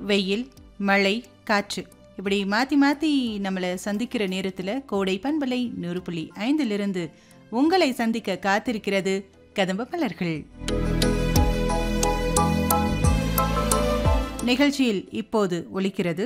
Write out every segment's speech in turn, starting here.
வெயில் மழை காற்று இப்படி மாற்றி மாற்றி நம்மளை சந்திக்கிற நேரத்தில் கோடை பண்பலை நூறு புள்ளி ஐந்திலிருந்து உங்களை சந்திக்க காத்திருக்கிறது கதம்ப மலர்கள் நிகழ்ச்சியில் இப்போது ஒலிக்கிறது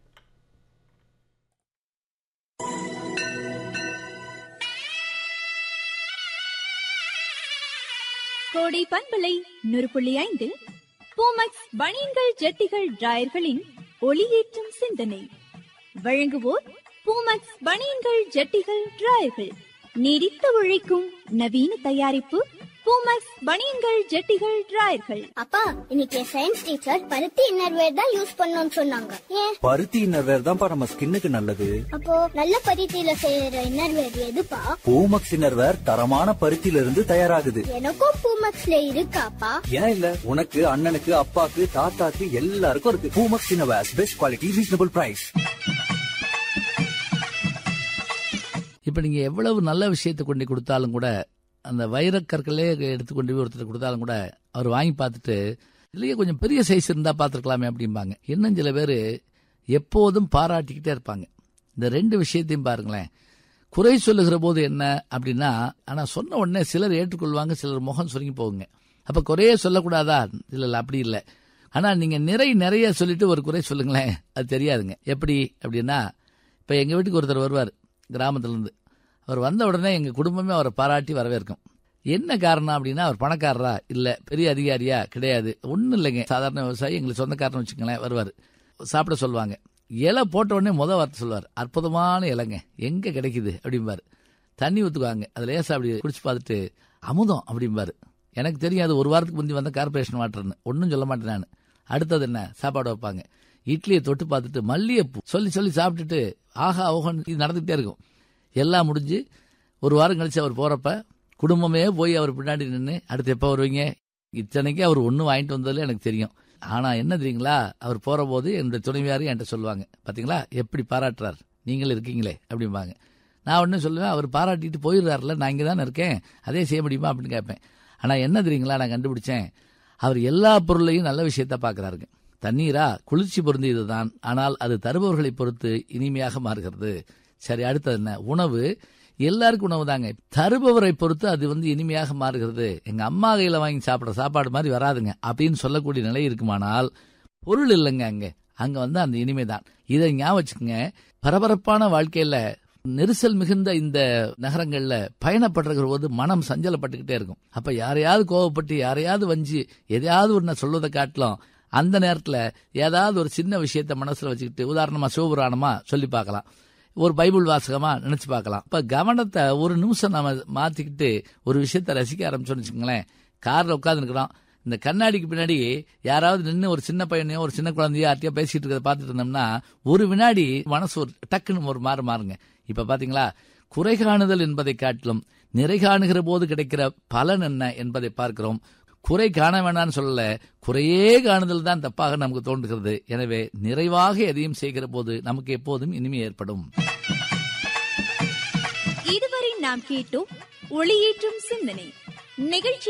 கோடை பண்பலை நூறு புள்ளி ஐந்தில் பூமக்ஸ் பனியன்கள் ஜட்டிகள் டிராயர்களின் ஒளியேற்றும் சிந்தனை வழங்குவோர் பூமக்ஸ் பனியன்கள் ஜட்டிகள் டிராயர்கள் நீடித்து உழைக்கும் நவீன தயாரிப்பு பூமக்ஸ் பனியன்கள் ஜட்டிகள் டிராயர்கள் அப்பா இன்னைக்கு சயின்ஸ் டீச்சர் பருத்தி இன்னர்வேர் தான் யூஸ் பண்ணணும்னு சொன்னாங்க ஏன் பருத்தி இன்னர்வேர் தான்ப்பா நம்ம ஸ்கின்னுக்கு நல்லது அப்போ நல்ல பருத்தியில செய்யற இன்னர்வேர் எதுப்பா பூமக்ஸ் இன்னர்வேர் தரமான பருத்தியில இருந்து தயாராகுது எனக்கும் பூமக்ஸ்ல இருக்காப்பா ஏன் இல்ல உனக்கு அண்ணனுக்கு அப்பாக்கு தாத்தாக்கு எல்லாருக்கும் இருக்கு Poomex innerwear best quality reasonable price இப்போ நீங்கள் எவ்வளவு நல்ல விஷயத்தை கொண்டு கொடுத்தாலும் கூட அந்த வைரக்கற்களே எடுத்து கொண்டு போய் ஒருத்தர் கொடுத்தாலும் கூட அவர் வாங்கி பார்த்துட்டு இல்லையே கொஞ்சம் பெரிய சைஸ் இருந்தால் பார்த்துருக்கலாமே அப்படிம்பாங்க இன்னும் சில பேர் எப்போதும் பாராட்டிக்கிட்டே இருப்பாங்க இந்த ரெண்டு விஷயத்தையும் பாருங்களேன் குறை சொல்லுகிற போது என்ன அப்படின்னா ஆனால் சொன்ன உடனே சிலர் ஏற்றுக்கொள்வாங்க சிலர் முகம் சுருங்கி போகுங்க அப்போ குறையே சொல்லக்கூடாதா இல்லை இல்லை அப்படி இல்லை ஆனால் நீங்கள் நிறை நிறைய சொல்லிட்டு ஒரு குறை சொல்லுங்களேன் அது தெரியாதுங்க எப்படி அப்படின்னா இப்போ எங்கள் வீட்டுக்கு ஒருத்தர் வருவார் கிராமத்துலேருந்து அவர் வந்த உடனே எங்கள் குடும்பமே அவரை பாராட்டி வரவேற்கும் என்ன காரணம் அப்படின்னா அவர் பணக்காரரா இல்லை பெரிய அதிகாரியா கிடையாது ஒன்றும் இல்லைங்க சாதாரண விவசாயி எங்களுக்கு சொந்தக்காரன்னு வச்சுக்கங்களேன் வருவார் சாப்பிட சொல்லுவாங்க இலை போட்ட உடனே முத வார்த்தை சொல்லுவார் அற்புதமான இலைங்க எங்கே கிடைக்குது அப்படிம்பார் தண்ணி ஊற்றுவாங்க அதில் லேசாக அப்படி குடிச்சு பார்த்துட்டு அமுதம் அப்படிம்பாரு எனக்கு தெரியும் அது ஒரு வாரத்துக்கு முந்தி வந்த கார்பரேஷன் வாட்டர்னு ஒன்றும் சொல்ல மாட்டேன் நான் அடுத்தது என்ன சாப்பாடு வைப்பாங்க இட்லியை தொட்டு பார்த்துட்டு மல்லிகைப்பூ சொல்லி சொல்லி சாப்பிட்டுட்டு ஆஹா ஓஹன் இது நடந்துகிட்டே இருக்கும் எல்லாம் முடிஞ்சு ஒரு வாரம் கழிச்சு அவர் போறப்ப குடும்பமே போய் அவர் பின்னாடி நின்று அடுத்து எப்போ வருவீங்க இத்தனைக்கு அவர் ஒன்றும் வாங்கிட்டு வந்ததில் எனக்கு தெரியும் ஆனால் என்ன தெரியுங்களா அவர் போகிற போது என்னுடைய துணைவியாரும் என்கிட்ட சொல்லுவாங்க பார்த்தீங்களா எப்படி பாராட்டுறார் நீங்களும் இருக்கீங்களே அப்படிம்பாங்க நான் ஒன்றும் சொல்லுவேன் அவர் பாராட்டிட்டு போயிடுறாருல நான் இங்கே தானே இருக்கேன் அதே செய்ய முடியுமா அப்படின்னு கேட்பேன் ஆனால் என்ன தெரியுங்களா நான் கண்டுபிடிச்சேன் அவர் எல்லா பொருளையும் நல்ல விஷயத்த பார்க்குறாருங்க தண்ணீரா குளிர்ச்சி பொருந்தியது தான் ஆனால் அது தருபவர்களை பொறுத்து இனிமையாக மாறுகிறது சரி அடுத்தது என்ன உணவு எல்லாருக்கும் உணவு தாங்க தருபவரை பொறுத்து அது வந்து இனிமையாக மாறுகிறது எங்க அம்மா கையில வாங்கி சாப்பிட்ற சாப்பாடு மாதிரி வராதுங்க அப்படின்னு சொல்லக்கூடிய நிலை இருக்குமானால் பொருள் இல்லைங்க அங்க அங்க வந்து அந்த இனிமை தான் இதை ஞாபகம் வச்சுக்கோங்க பரபரப்பான வாழ்க்கையில நெரிசல் மிகுந்த இந்த நகரங்கள்ல பயணப்படுற போது மனம் சஞ்சலப்பட்டுக்கிட்டே இருக்கும் அப்ப யாரையாவது கோவப்பட்டு யாரையாவது வஞ்சி எதையாவது ஒன்று சொல்வதை காட்டிலும் அந்த நேரத்துல ஏதாவது ஒரு சின்ன விஷயத்த மனசுல வச்சுக்கிட்டு உதாரணமா சிவபுராணமா சொல்லி பார்க்கலாம் ஒரு பைபிள் வாசகமா நினைச்சு பார்க்கலாம் இப்ப கவனத்தை ஒரு நிமிஷம் நம்ம மாத்திக்கிட்டு ஒரு விஷயத்த ரசிக்க ஆரம்பிச்சோம்னு வச்சுக்கோங்களேன் கார்ல உட்காந்துருக்கிறோம் இந்த கண்ணாடிக்கு பின்னாடி யாராவது நின்று ஒரு சின்ன பையனையோ ஒரு சின்ன குழந்தையோ யார்ட்டையோ பேசிட்டு இருக்கிறத பார்த்துட்டு இருந்தோம்னா ஒரு வினாடி மனசு ஒரு டக்குன்னு ஒரு மாறு மாறுங்க இப்ப பாத்தீங்களா குறை காணுதல் என்பதை காட்டிலும் நிறை காணுகிற போது கிடைக்கிற பலன் என்ன என்பதை பார்க்கிறோம் குறை காண வேண்டாம்னு சொல்லல குறையே காணுதல் தான் தப்பாக நமக்கு தோன்றுகிறது எனவே நிறைவாக எதையும் செய்கிற போது நமக்கு எப்போதும் இனிமை ஏற்படும் இதுவரை நாம் கேட்டோம் ஒளியேற்றும் சிந்தனை நிகழ்ச்சி